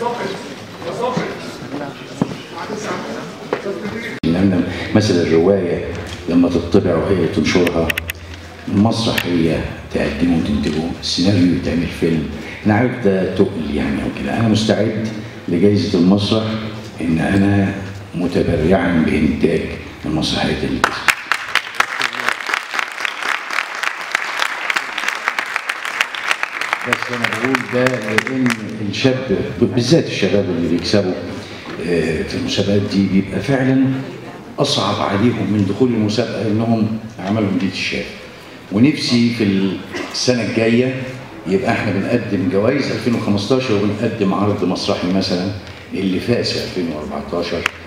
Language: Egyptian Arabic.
لأن مثلا الرواية لما تطبع وهي تنشرها المسرح هي تقدمه وتنتجه السيناريو يتعمل فيلم أنا عارف ده تقل يعني أو كده أنا مستعد لجائزة المسرح إن أنا متبرعا بإنتاج المسرحيات اللي بس انا بقول ده لان الشاب بالذات الشباب اللي بيكسبوا آه، في المسابقات دي بيبقى فعلا اصعب عليهم من دخول المسابقه انهم عملوا مدير الشاب ونفسي في السنه الجايه يبقى احنا بنقدم جوائز 2015 وبنقدم عرض مسرحي مثلا اللي فاز في 2014